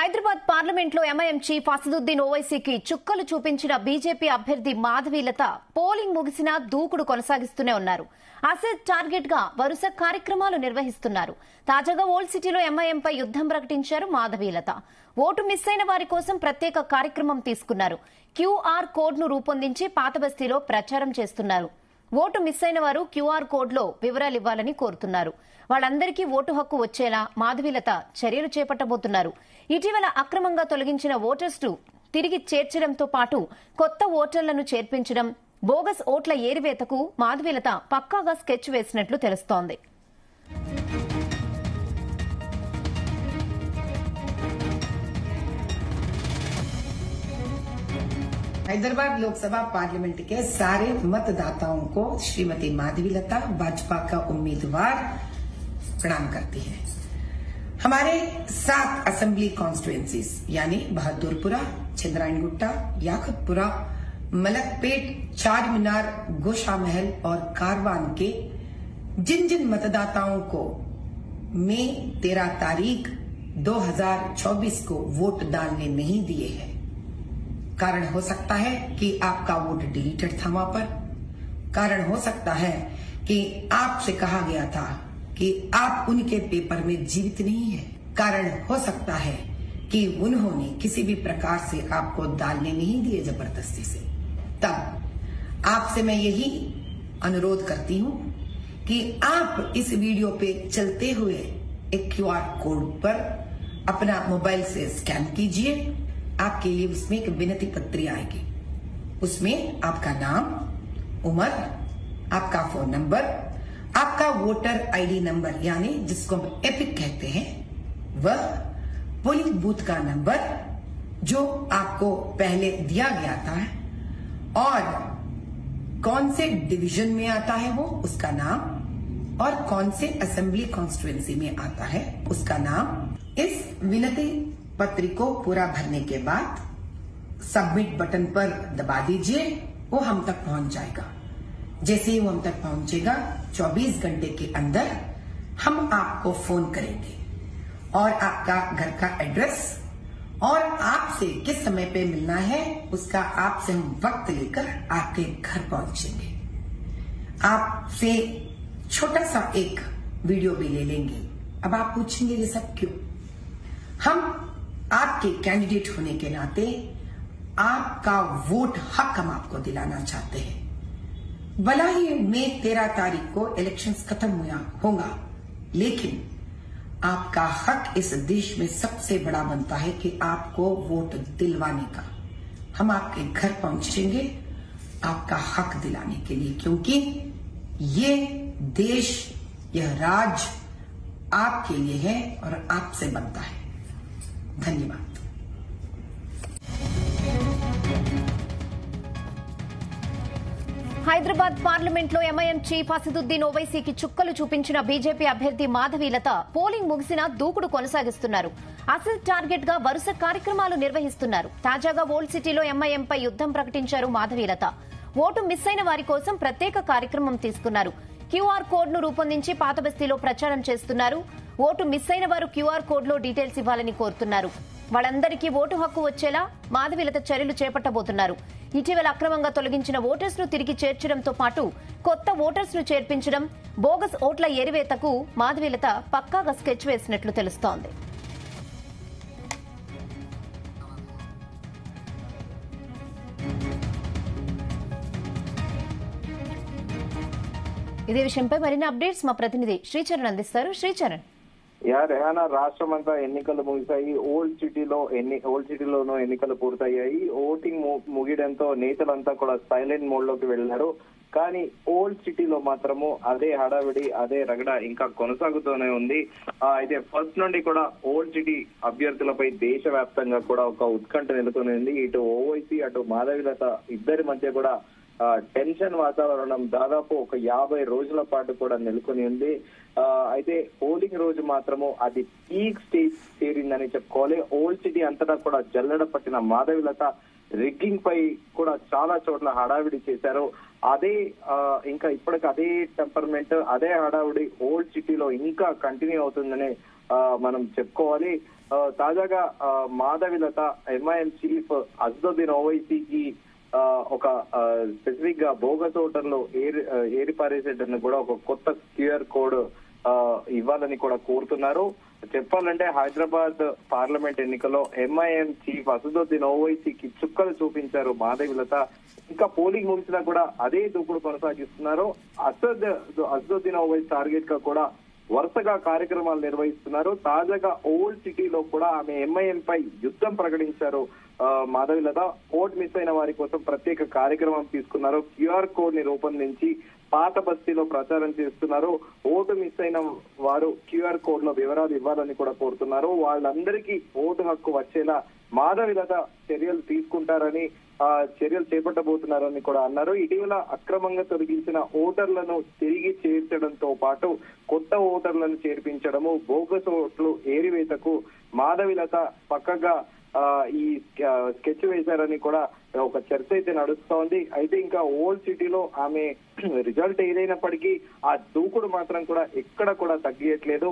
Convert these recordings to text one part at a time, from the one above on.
Hyderabad parliament లో MIM chief Asaduddin ఓవైసీకి చుక్కలు చూపించిన బీజేపీ అభ్యర్థి మాధవీలత పోలింగ్ ముగిసినా దూకుడు కొనసాగిస్తూనే ఉన్నారు అసద్ టార్గెట్ గా వరుస కార్యక్రమాలు నిర్వహిస్తున్నారు తాజాగా ఓల్డ్ సిటీలో ఎంఐఎంపై యుద్దం ప్రకటించారు మాధవీలత ఓటు మిస్ అయిన వారి కోసం ప్రత్యేక కార్యక్రమం తీసుకున్నారు క్యూఆర్ కోడ్ ను రూపొందించి పాతబస్తీలో ప్రచారం చేస్తున్నారు ఓటు మిస్ అయిన వారు క్యూఆర్ కోడ్ లో వివరాలు ఇవ్వాలని కోరుతున్నారు వాళ్ళందరికీ ఓటు హక్కు వచ్చేలా మాధవీలత చర్యలు చేపట్టబోతున్నారు ఇటీవల అక్రమంగా తొలగించిన ఓటర్స్ ను తిరిగి చేర్చడంతో పాటు కొత్త ఓటర్లను చేర్పించడం బోగస్ ఓట్ల ఏరివేతకు మాధవీలత పక్కాగా స్కెచ్ వేసినట్లు తెలుస్తోంది हैदराबाद लोकसभा पार्लियामेंट के सारे मतदाताओं को श्रीमती माधवी लता भाजपा का उम्मीदवार प्रणाम करती है हमारे सात असेंबली कॉन्स्टिट्युएंसीज यानी बहादुरपुरा चंद्रायन गुट्टा याकतपुरा मलकपेट चार मीनार गोशा महल और कारवान के जिन जिन मतदाताओं को मई तेरह तारीख 2024 को वोट डालने नहीं दिए हैं कारण हो सकता है कि आपका वोट डिलीटेड था वहां पर कारण हो सकता है कि आपसे कहा गया था कि आप उनके पेपर में जीवित नहीं है कारण हो सकता है कि उन्होंने किसी भी प्रकार से आपको डालने नहीं दिए जबरदस्ती से तब आपसे मैं यही अनुरोध करती हूं कि आप इस वीडियो पे चलते हुए एक क्यूआर कोड पर अपना मोबाइल से स्कैन कीजिए आपके लिए उसमें एक विनती पत्री आएगी उसमें आपका नाम उम्र आपका फोन नंबर आपका वोटर आईडी नंबर यानी जिसको हम एपिक कहते हैं वह पोलिंग बूथ का नंबर जो आपको पहले दिया गया था और कौन से डिवीजन में आता है वो उसका नाम और कौन से असेंबली कॉन्स्टिट्युएंसी में आता है उसका नाम इस विनती पत्र को पूरा भरने के बाद सबमिट बटन पर दबा दीजिए वो हम तक पहुंच जाएगा जैसे ही वो हम तक पहुंचेगा 24 घंटे के अंदर हम आपको फोन करेंगे और आपका घर का एड्रेस और आपसे किस समय पे मिलना है उसका आपसे हम वक्त लेकर आपके घर पहुंचेंगे आपसे छोटा सा एक वीडियो भी ले लेंगे अब आप पूछेंगे ये सब क्यों हम आपके कैंडिडेट होने के नाते आपका वोट हक हम आपको दिलाना चाहते हैं भला ही मई तेरह तारीख को इलेक्शंस खत्म हुआ होगा लेकिन आपका हक इस देश में सबसे बड़ा बनता है कि आपको वोट दिलवाने का हम आपके घर पहुंचेंगे आपका हक दिलाने के लिए क्योंकि ये देश यह राज आपके लिए है और आपसे बनता है धन्यवाद హైదరాబాద్ పార్లమెంట్ లో ఎంఐఎం చీఫ్ అసదుద్దీన్ ఓవైసీకి చుక్కలు చూపించిన బీజేపీ అభ్యర్థి మాధవీలత పోలింగ్ ముగిసినా దూకుడు కొనసాగిస్తున్నారు అసద్ టార్గెట్ గా వరుస కార్యక్రమాలు నిర్వహిస్తున్నారు తాజాగా ఓల్డ్ సిటీలో ఎంఐఎంపై యుద్దం ప్రకటించారు మాధవీలత ఓటు మిస్ అయిన వారి కోసం ప్రత్యేక కార్యక్రమం తీసుకున్నారు క్యూఆర్ కోడ్ ను రూపొందించి పాతబస్తీలో ప్రచారం చేస్తున్నారు ఓటు మిస్ అయిన వారు క్యూఆర్ కోడ్ లో డీటెయిల్స్ ఇవ్వాలని కోరుతున్నారు వాళ్ళందరికీ ఓటు హక్కు వచ్చేలా మాధవీలత చర్యలు చేపట్టబోతున్నారు ఇటీవల అక్రమంగా తొలగించిన ఓటర్స్ ను తిరిగి చేర్చడంతో పాటు కొత్త ఓటర్స్ ను చేర్పించడం బోగస్ ఓట్ల ఎరివేతకు మాధవీలత పక్కాగా స్కెచ్ వేసినట్లు తెలుస్తోంది ఇదే విషయంపై మరిన్ని అప్డేట్స్ మా ప్రతినిధి శ్రీచరణ్ అందిస్తారు శ్రీచరణ్ యా రెహానా రాష్ట్రం అంతా ఎన్నికలు ముగిశాయి ఓల్డ్ సిటీలో ఎన్ని ఓల్డ్ సిటీలోనూ ఎన్నికలు పూర్తయ్యాయి ఓటింగ్ ము- ముగియడంతో నేతలంతా కూడా సైలెంట్ మోడ్ లోకి వెళ్లారు కానీ ఓల్డ్ సిటీలో మాత్రము అదే హడావిడి అదే రగడ ఇంకా కొనసాగుతూనే ఉంది ఆ, అయితే ఫస్ట్ నుండి కూడా ఓల్డ్ సిటీ అభ్యర్థులపై దేశవ్యాప్తంగా కూడా ఒక ఉత్కంఠ నెలకొని ఉంది ఇటు ఓవైసీ అటు మాధవిలత ఇద్దరి మధ్య కూడా ఆ, టెన్షన్ వాతావరణం దాదాపు ఒక యాభై రోజుల పాటు కూడా నెలకొని ఉంది ఆ, అయితే పోలింగ్ రోజు మాత్రము అది పీక్ స్టేజ్ చేరిందని చెప్పుకోవాలి ఓల్డ్ సిటీ అంతటా కూడా జల్లెడ పట్టిన మాధవిలత రిగ్గింగ్ పై కూడా చాలా చోట్ల హడావిడి చేశారు అదే ఆ, ఇంకా ఇప్పటికి అదే టెంపర్మెంట్ అదే హడావిడి ఓల్డ్ సిటీలో ఇంకా కంటిన్యూ అవుతుందని ఆ, మనం చెప్పుకోవాలి ఆ, తాజాగా ఆ, మాధవిలత ఎంఐఎం చీఫ్ అజ్దుద్దీన్ ఓవైసీకి ఆ, ఒక స్పెసిఫిక్ గా బోగస్ ఓటర్లో ఏరి ఆ, ఏరిపారేసేటని కూడా ఒక కొత్త క్యూఆర్ కోడ్ ఆ, ఇవ్వాలని కూడా కోరుతున్నారు చెప్పాలంటే హైదరాబాద్ పార్లమెంట్ ఎన్నికల్లో ఎంఐఎం చీఫ్ అసదుద్దీన్ ఓవైసీకి చుక్కలు చూపించారు మాధవిలత ఇంకా పోలింగ్ ముగిసినా కూడా అదే దూకుడు కొనసాగిస్తున్నారు అసద్ అసదుద్దీన్ ఓవైసీ టార్గెట్ గా కూడా వరుసగా కార్యక్రమాలు నిర్వహిస్తున్నారు తాజాగా ఓల్డ్ సిటీలో కూడా ఆమె ఎంఐఎం పై యుద్ధం ప్రకటించారు ఆ, మాధవిలత ఓట్ మిస్ అయిన వారి కోసం ప్రత్యేక కార్యక్రమం తీసుకున్నారు క్యూఆర్ కోడ్ ని రూపొందించి పాత బస్తీలో ప్రచారం చేస్తున్నారు ఓటు మిస్ అయిన వారు క్యూఆర్ కోడ్ లో వివరాలు ఇవ్వాలని కూడా కోరుతున్నారు వాళ్ళందరికీ ఓటు హక్కు వచ్చేలా మాధవిలత చర్యలు తీసుకుంటారని ఆ చర్యలు చేపట్టబోతున్నారని కూడా అన్నారు ఇటీవల అక్రమంగా తొలగించిన ఓటర్లను తిరిగి చేర్చడంతో పాటు కొత్త ఓటర్లను చేర్పించడము బోగస్ ఓట్లు ఏరివేతకు మాధవిలత పక్కగా ఆ, ఈ ఆ, స్కెచ్ వేశారని కూడా ఒక చర్చ అయితే నడుస్తోంది అయితే ఇంకా ఓల్డ్ సిటీలో ఆమె రిజల్ట్ ఏదైనప్పటికీ ఆ దూకుడు మాత్రం కూడా ఎక్కడ కూడా తగ్గియట్లేదు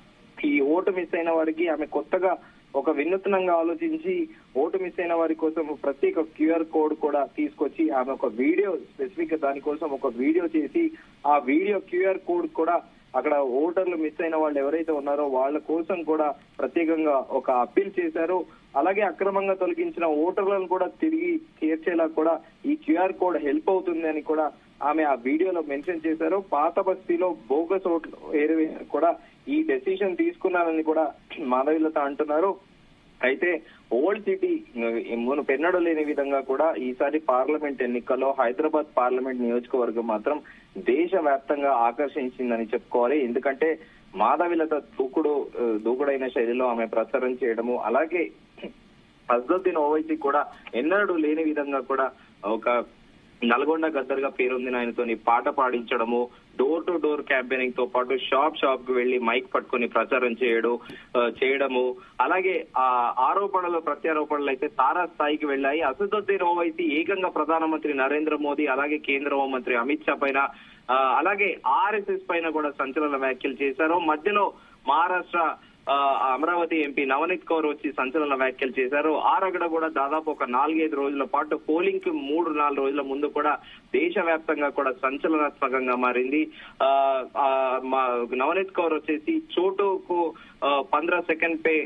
ఈ ఓటు మిస్ అయిన వారికి ఆమె కొత్తగా ఒక వినూత్నంగా ఆలోచించి ఓటు మిస్ అయిన వారి కోసం ప్రత్యేక క్యూఆర్ కోడ్ కూడా తీసుకొచ్చి ఆమె ఒక వీడియో స్పెసిఫిక్ గా దానికోసం ఒక వీడియో చేసి ఆ వీడియో క్యూఆర్ కోడ్ కూడా అక్కడ ఓటర్లు మిస్ అయిన వాళ్ళు ఎవరైతే ఉన్నారో వాళ్ళ కోసం కూడా ప్రత్యేకంగా ఒక అప్పీల్ చేశారు అలాగే అక్రమంగా తొలగించిన ఓటర్లను కూడా తిరిగి చేర్చేలా కూడా ఈ క్యూఆర్ కోడ్ హెల్ప్ అవుతుంది అని కూడా ఆమె ఆ వీడియోలో మెన్షన్ చేశారు పాత బస్తీలో బోగస్ ఓట్లు ఏరివేసి కూడా ఈ డెసిషన్ తీసుకున్నారని కూడా మాధవిలత అంటున్నారు అయితే ఓల్డ్ సిటీ మును పెన్నడు లేని విధంగా కూడా ఈసారి పార్లమెంట్ ఎన్నికల్లో హైదరాబాద్ పార్లమెంట్ నియోజకవర్గం మాత్రం దేశవ్యాప్తంగా ఆకర్షించిందని చెప్పుకోవాలి ఎందుకంటే మాధవిలత దూకుడు ఆ, దూకుడైన శైలిలో ఆమె ప్రచారం చేయడము అలాగే అజ్దుద్దీన్ ఓవైసీ కూడా ఎన్నడూ లేని విధంగా కూడా ఒక నల్గొండ గద్దర్గా పేరొందిన ఆయనతోని పాట పాడించడము డోర్ టు డోర్ క్యాంపెయినింగ్ తో పాటు షాప్ షాప్ కు వెళ్లి మైక్ పట్టుకొని ప్రచారం చేయడం ఆ, చేయడము అలాగే ఆ ఆరోపణలు ప్రత్యారోపణలు అయితే తారా స్థాయికి వెళ్ళాయి అసదుద్దీన్ ఓవైసీ ఏకంగా ప్రధానమంత్రి నరేంద్ర మోదీ అలాగే కేంద్ర హోంమంత్రి అమిత్ షా పైన ఆ, అలాగే ఆర్ఎస్ఎస్ పైన కూడా సంచలన వ్యాఖ్యలు చేశారు మధ్యలో మహారాష్ట్ర ఆ, అమరావతి ఎంపీ నవనీత్ కౌర్ వచ్చి సంచలన వ్యాఖ్యలు చేశారు ఆ రగడ కూడా దాదాపు ఒక నాలుగైదు రోజుల పాటు పోలింగ్ కి మూడు నాలుగు రోజుల ముందు కూడా దేశవ్యాప్తంగా కూడా సంచలనాత్మకంగా మారింది ఆ, ఆ, మా నవనీత్ కౌర్ వచ్చేసి చోటుకు పంద్రా సెకండ్ పే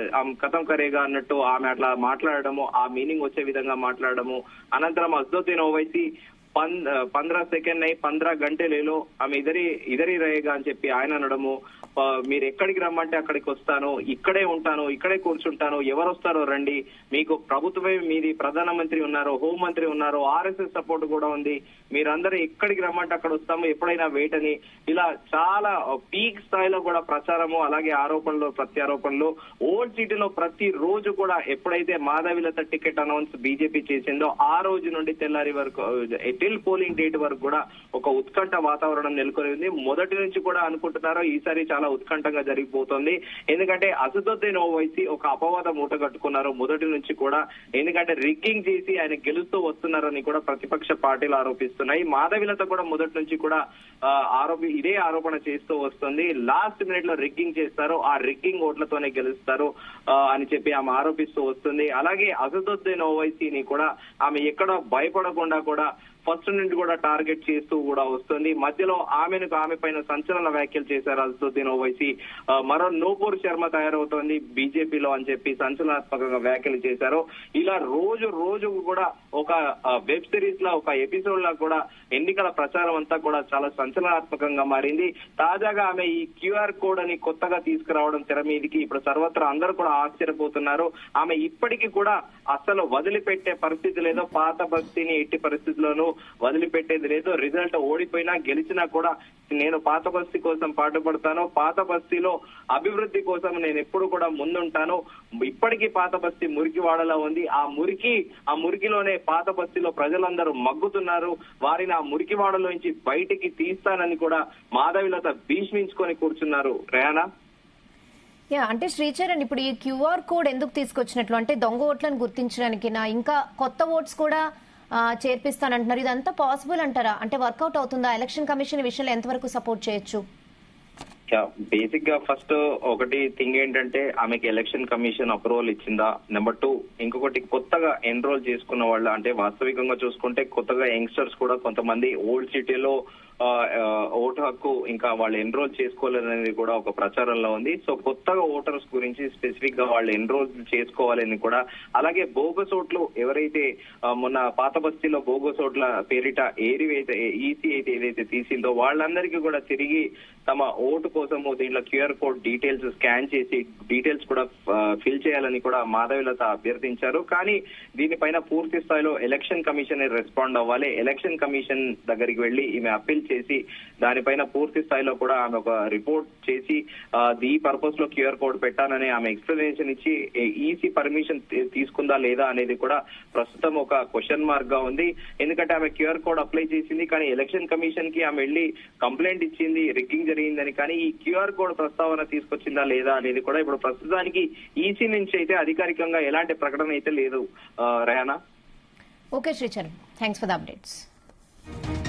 కథం కరేగా అన్నట్టు ఆమె అట్లా మాట్లాడడము ఆ మీనింగ్ వచ్చే విధంగా మాట్లాడడము అనంతరం అజ్దుద్దీన్ ఓవైసీ పం- పంద్రా సెకండ్ అయి పంద్రా గంటలేలో ఆమె ఇదరి ఇదరి రేగా అని చెప్పి ఆయన అనడము ఆ, మీరు ఎక్కడికి రమ్మంటే అక్కడికి వస్తాను ఇక్కడే ఉంటాను ఇక్కడే కూర్చుంటాను ఎవరు వస్తారో రండి మీకు ప్రభుత్వమే మీది ప్రధానమంత్రి ఉన్నారు హోంమంత్రి ఉన్నారు ఆర్ఎస్ఎస్ సపోర్ట్ కూడా ఉంది మీరందరూ ఎక్కడికి రమ్మంటే అక్కడ వస్తాము ఎప్పుడైనా వెయిట్ అని ఇలా చాలా పీక్ స్థాయిలో కూడా ప్రచారము అలాగే ఆరోపణలు ప్రత్యారోపణలు ఓల్డ్ సిటీలో ప్రతి రోజు కూడా ఎప్పుడైతే మాధవిలత టికెట్ అనౌన్స్ బీజేపీ చేసిందో ఆ రోజు నుండి తెల్లారి వరకు టిల్ పోలింగ్ డేట్ వరకు కూడా ఒక ఉత్కంఠ వాతావరణం నెలకొని ఉంది మొదటి నుంచి కూడా అనుకుంటున్నారు ఈసారి చాలా ఉత్కంఠంగా జరిగిపోతుంది ఎందుకంటే అసదుద్దీన్ ఓవైసీ ఒక అపవాద మూట కట్టుకున్నారు మొదటి నుంచి కూడా ఎందుకంటే రిగ్గింగ్ చేసి ఆయన గెలుస్తూ వస్తున్నారని కూడా ప్రతిపక్ష పార్టీలు ఆరోపిస్తున్నాయి మాధవిలత కూడా మొదటి నుంచి కూడా ఆ, ఆరోపి ఇదే ఆరోపణ చేస్తూ వస్తుంది లాస్ట్ మినిట్ లో రిగ్గింగ్ చేస్తారు ఆ రిగ్గింగ్ ఓట్లతోనే గెలుస్తారు ఆ, అని చెప్పి ఆమె ఆరోపిస్తూ వస్తుంది అలాగే అసదుద్దీన్ ఓవైసీని కూడా ఆమె ఎక్కడ భయపడకుండా కూడా ఫస్ట్ నుండి కూడా టార్గెట్ చేస్తూ కూడా వస్తుంది మధ్యలో ఆమెను ఆమె పైన సంచలన వ్యాఖ్యలు చేశారు అసదుద్దీన్ ఓవైసీ ఆ, మరో నూపూర్ శర్మ తయారవుతోంది బీజేపీలో అని చెప్పి సంచలనాత్మకంగా వ్యాఖ్యలు చేశారు ఇలా రోజు రోజు కూడా ఒక వెబ్ సిరీస్ లా ఒక ఎపిసోడ్ లా కూడా ఎన్నికల ప్రచారం అంతా కూడా చాలా సంచలనాత్మకంగా మారింది తాజాగా ఆమె ఈ క్యూఆర్ కోడ్ అని కొత్తగా తీసుకురావడం తెర మీదకి ఇప్పుడు సర్వత్రా అందరూ కూడా ఆశ్చర్యపోతున్నారు ఆమె ఇప్పటికీ కూడా అసలు వదిలిపెట్టే పరిస్థితి లేదో పాత బస్తీని ఎట్టి పరిస్థితుల్లోనూ వదిలిపెట్టేది లేదు రిజల్ట్ ఓడిపోయినా గెలిచినా కూడా నేను పాత బస్తీ కోసం పాటుపడతాను పాత బస్తీలో అభివృద్ధి కోసం నేను ఎప్పుడు కూడా ముందుంటాను ఇప్పటికీ పాత బస్తీ మురికి వాడలా ఉంది ఆ మురికి ఆ మురికిలోనే పాత బస్తీలో ప్రజలందరూ మగ్గుతున్నారు వారిని ఆ మురికి వాడలోంచి బయటికి తీస్తానని కూడా మాధవిలత భీష్మించుకొని కూర్చున్నారు రేయానా యా అంటే శ్రీచరణ్ ఇప్పుడు ఈ క్యూఆర్ కోడ్ ఎందుకు తీసుకొచ్చినట్లు అంటే దొంగ ఓట్లను గుర్తించడానికి నా ఇంకా కొత్త ఓట్స్ కూడా ఆ, చేర్పిస్తానంటున్నారు ఇదంతా పాసిబుల్ అంటారా అంటే వర్కౌట్ అవుతుందా ఎలక్షన్ కమిషన్ ఈ విషయంలో ఎంతవరకు సపోర్ట్ చేయొచ్చు బేసిక్ గా ఫస్ట్ ఒకటి థింగ్ ఏంటంటే ఆమెకి ఎలక్షన్ కమిషన్ అప్రూవల్ ఇచ్చిందా నెంబర్ టూ ఇంకొకటి కొత్తగా ఎన్రోల్ చేసుకున్న వాళ్ళు అంటే వాస్తవికంగా చూసుకుంటే కొత్తగా యంగ్స్టర్స్ కూడా కొంతమంది ఓల్డ్ సిటీలో ఆ, ఆ, ఓటు హక్కు ఇంకా వాళ్ళు ఎన్రోల్ చేసుకోవాలనేది కూడా ఒక ప్రచారంలో ఉంది సో కొత్తగా ఓటర్స్ గురించి స్పెసిఫిక్ గా వాళ్ళు ఎన్రోల్ చేసుకోవాలని కూడా అలాగే బోగస్ ఓట్లు ఎవరైతే ఆ, మొన్న పాత బస్తీలో బోగస్ ఓట్ల పేరిట ఏరివైతే ఈసీ అయితే ఏదైతే తీసిందో వాళ్ళందరికీ కూడా తిరిగి తమ ఓటు కోసము దీంట్లో క్యూఆర్ కోడ్ డీటెయిల్స్ స్కాన్ చేసి డీటెయిల్స్ కూడా ఫిల్ చేయాలని కూడా మాధవిలత అభ్యర్థించారు కానీ దీనిపైన పూర్తి స్థాయిలో ఎలక్షన్ కమిషన్ రెస్పాండ్ అవ్వాలి ఎలక్షన్ కమిషన్ దగ్గరికి వెళ్లి ఈమె అప్పీల్ చేసి దానిపైన పూర్తి స్థాయిలో కూడా ఆమె ఒక రిపోర్ట్ చేసి ఆ, ఈ పర్పస్ లో క్యూఆర్ కోడ్ పెట్టానని ఆమె ఎక్స్ప్లెనేషన్ ఇచ్చి ఈసీ పర్మిషన్ తీసుకుందా లేదా అనేది కూడా ప్రస్తుతం ఒక క్వశ్చన్ మార్క్ గా ఉంది ఎందుకంటే ఆమె క్యూఆర్ కోడ్ అప్లై చేసింది కానీ ఎలక్షన్ కమిషన్ కి ఆమె వెళ్లి కంప్లైంట్ ఇచ్చింది రిగ్గింగ్ జరిగిందని కానీ ఈ క్యూఆర్ కోడ్ ప్రస్తావన తీసుకొచ్చిందా లేదా అనేది కూడా ఇప్పుడు ప్రస్తుతానికి ఈసీ నుంచి అయితే అధికారికంగా ఎలాంటి ప్రకటన అయితే లేదు ఆ, Rehana okay Sricharan thanks for the updates